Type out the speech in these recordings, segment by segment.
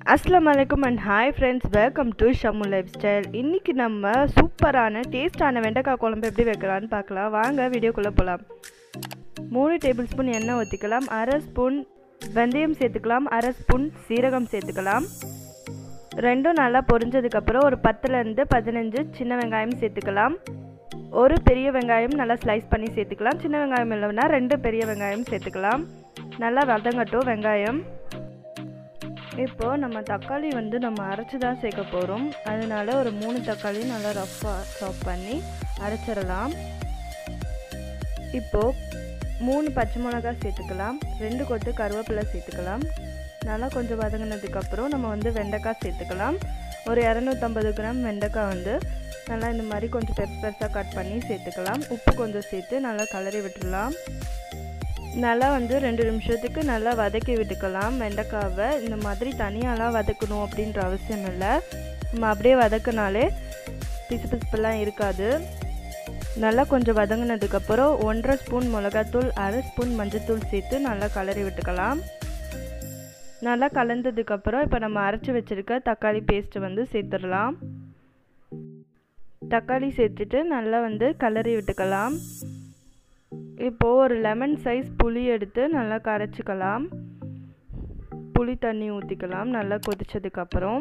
அஸ்லாம் வலைக்கம் and hi friends welcome to Shammu lifestyle இன்றைக்கி நம்ம சூப்பரான டேஸ்டான வெண்டைக்காய் குழம்பு எப்படி வைக்கலான்னு பார்க்கலாம் வாங்க வீடியோக்குள்ளே போகலாம் மூணு டேபிள் ஸ்பூன் எண்ணெய் ஊற்றிக்கலாம் அரை ஸ்பூன் வெந்தயம் சேர்த்துக்கலாம் அரை ஸ்பூன் சீரகம் சேர்த்துக்கலாம் ரெண்டும் நல்லா பொரிஞ்சதுக்கப்புறம் ஒரு பத்துலேருந்து பதினஞ்சு சின்ன வெங்காயம் சேர்த்துக்கலாம் ஒரு பெரிய வெங்காயம் நல்லா ஸ்லைஸ் பண்ணி சேர்த்துக்கலாம் சின்ன வெங்காயம் இல்லைன்னா ரெண்டு பெரிய வெங்காயம் சேர்த்துக்கலாம் நல்லா வதங்கட்டும் வெங்காயம் இப்போது நம்ம தக்காளி வந்து நம்ம அரைச்சி தான் சேர்க்க போகிறோம் அதனால ஒரு மூணு தக்காளி நல்லா ரஃப்பாக சாப் பண்ணி அரைச்சிடலாம் இப்போது மூணு பச்சை மிளகா சேர்த்துக்கலாம் ரெண்டு கொத்து கருவேப்பிலை சேர்த்துக்கலாம் நல்லா கொஞ்சம் வதங்கினதுக்கப்புறம் நம்ம வந்து வெண்டைக்காய் சேர்த்துக்கலாம் ஒரு இரநூத்தம்பது கிராம் வெண்டைக்காய் வந்து நல்லா இந்த மாதிரி கொஞ்சம் பெருசு பெருசாக கட் பண்ணி சேர்த்துக்கலாம் உப்பு கொஞ்சம் சேர்த்து நல்லா கலரி விட்டுடலாம் நல்லா வந்து ரெண்டு நிமிஷத்துக்கு நல்லா வதக்கி விட்டுக்கலாம் வெண்டைக்காவை இந்த மாதிரி தனியாலாம் வதக்கணும் அப்படின்ற அவசியம் இல்லை நம்ம அப்படியே வதக்கினாலே பிசு பிசுப்பெல்லாம் இருக்காது நல்லா கொஞ்சம் வதங்கினதுக்கப்புறம் ஒன்றரை ஸ்பூன் மிளகாத்தூள் அரை ஸ்பூன் மஞ்சத்தூள் சேர்த்து நல்லா கலரி விட்டுக்கலாம் நல்லா கலந்ததுக்கப்புறம் இப்போ நம்ம அரைச்சி வச்சுருக்க தக்காளி பேஸ்ட்டு வந்து சேர்த்துடலாம் தக்காளி சேர்த்துட்டு நல்லா வந்து கலரி விட்டுக்கலாம் இப்போது ஒரு லெமன் சைஸ் புளி எடுத்து நல்லா கரைச்சிக்கலாம் புளி தண்ணி ஊற்றிக்கலாம் நல்லா கொதிச்சதுக்கப்புறம்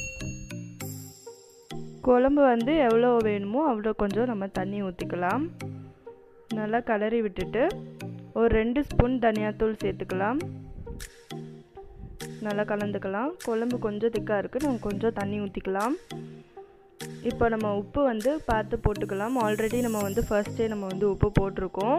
குழம்பு வந்து எவ்வளோ வேணுமோ அவ்வளோ கொஞ்சம் நம்ம தண்ணி ஊற்றிக்கலாம் நல்லா கலரி விட்டுட்டு ஒரு ரெண்டு ஸ்பூன் தனியாத்தூள் சேர்த்துக்கலாம் நல்லா கலந்துக்கலாம் குழம்பு கொஞ்சம் திக்காக இருக்குது நம்ம கொஞ்சம் தண்ணி ஊற்றிக்கலாம் இப்போ நம்ம உப்பு வந்து பார்த்து போட்டுக்கலாம் ஆல்ரெடி நம்ம வந்து ஃபர்ஸ்டே நம்ம வந்து உப்பு போட்டிருக்கோம்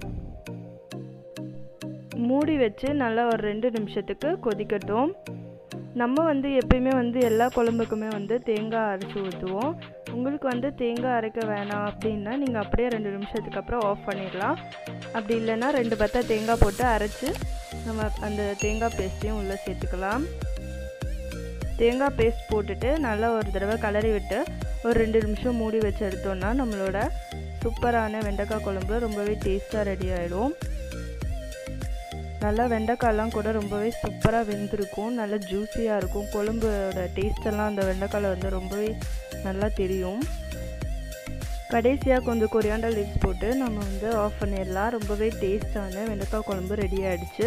மூடி வச்சு நல்லா ஒரு ரெண்டு நிமிஷத்துக்கு கொதிக்கட்டும் நம்ம வந்து எப்பயுமே வந்து எல்லா குழம்புக்குமே வந்து தேங்காய் அரைச்சி ஊற்றுவோம் உங்களுக்கு வந்து தேங்காய் அரைக்க வேணாம் அப்படின்னா நீங்கள் அப்படியே ரெண்டு நிமிஷத்துக்கு அப்புறம் ஆஃப் பண்ணிடலாம் அப்படி இல்லைன்னா ரெண்டு பத்தா தேங்காய் போட்டு அரைச்சி நம்ம அந்த தேங்காய் பேஸ்ட்டையும் உள்ளே சேர்த்துக்கலாம் தேங்காய் பேஸ்ட் போட்டுட்டு நல்லா ஒரு தடவை கலரி விட்டு ஒரு ரெண்டு நிமிஷம் மூடி வச்சு எடுத்தோன்னா நம்மளோட சூப்பரான வெண்டைக்காய் குழம்பு ரொம்பவே டேஸ்ட்டாக ரெடி ஆகிடும் நல்லா வெண்டைக்காயெல்லாம் கூட ரொம்பவே சூப்பராக வெந்திருக்கும் நல்லா ஜூஸியாக இருக்கும் குழம்போட டேஸ்டெல்லாம் அந்த வெண்டைக்காயில் வந்து ரொம்பவே நல்லா தெரியும் கடைசியாக கொஞ்சம் கொரியாண்டர் லீவ்ஸ் போட்டு நம்ம வந்து ஆஃப் பண்ணிடலாம் ரொம்பவே டேஸ்டான வெண்டைக்காய் குழம்பு ரெடி ஆகிடுச்சு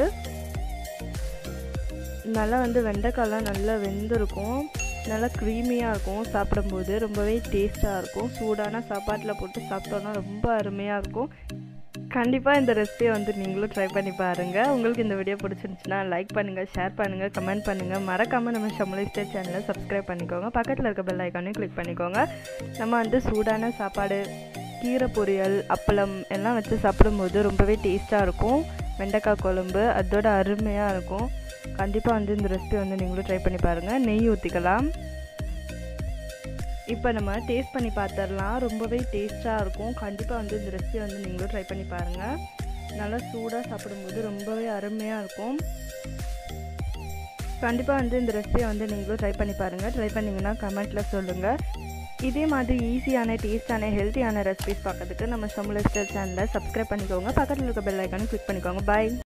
நல்லா வந்து வெண்டைக்காய்லாம் நல்லா வெந்திருக்கும் நல்லா க்ரீமியாக இருக்கும் சாப்பிடும்போது ரொம்பவே டேஸ்ட்டாக இருக்கும் சூடான சாப்பாட்டில் போட்டு சாப்பிட்டோன்னா ரொம்ப அருமையாக இருக்கும் கண்டிப்பாக இந்த ரெசிபியை வந்து நீங்களும் ட்ரை பண்ணி பாருங்கள் உங்களுக்கு இந்த வீடியோ பிடிச்சிருந்துச்சுன்னா லைக் பண்ணுங்கள் ஷேர் பண்ணுங்கள் கமெண்ட் பண்ணுங்கள் மறக்காமல் நம்ம ஷமுலி ஸ்டேட் சேனலை சப்ஸ்கிரைப் பண்ணிக்கோங்க பக்கத்தில் இருக்க பெல் ஐக்கானையும் கிளிக் பண்ணிக்கோங்க நம்ம வந்து சூடான சாப்பாடு கீரை பொரியல் அப்பளம் எல்லாம் வச்சு சாப்பிடும்போது ரொம்பவே டேஸ்ட்டாக இருக்கும் வெண்டைக்காய் குழம்பு அதோட அருமையாக இருக்கும் கண்டிப்பாக வந்து இந்த ரெசிபி வந்து நீங்களும் ட்ரை பண்ணி பாருங்கள் நெய் ஊற்றிக்கலாம் இப்போ நம்ம டேஸ்ட் பண்ணி பார்த்துடலாம் ரொம்பவே டேஸ்ட்டாக இருக்கும் கண்டிப்பாக வந்து இந்த ரெசிபி வந்து நீங்களும் ட்ரை பண்ணி பாருங்கள் நல்லா சூடாக சாப்பிடும்போது ரொம்பவே அருமையாக இருக்கும் கண்டிப்பாக வந்து இந்த ரெசிபியை வந்து நீங்களும் ட்ரை பண்ணி பாருங்கள் ட்ரை பண்ணிங்கன்னா கமெண்ட்டில் சொல்லுங்கள் இதே மாதிரி ஈஸியான டேஸ்டான ஹெல்த்தியான ரெசிபிஸ் பார்க்கறதுக்கு நம்ம சமுலஸ்டர் சேனலை சப்ஸ்கிரைப் பண்ணிக்கோங்க பக்கத்தில் இருக்க பெல் ஐக்கானும் கிளிக் பண்ணிக்கோங்க பாய்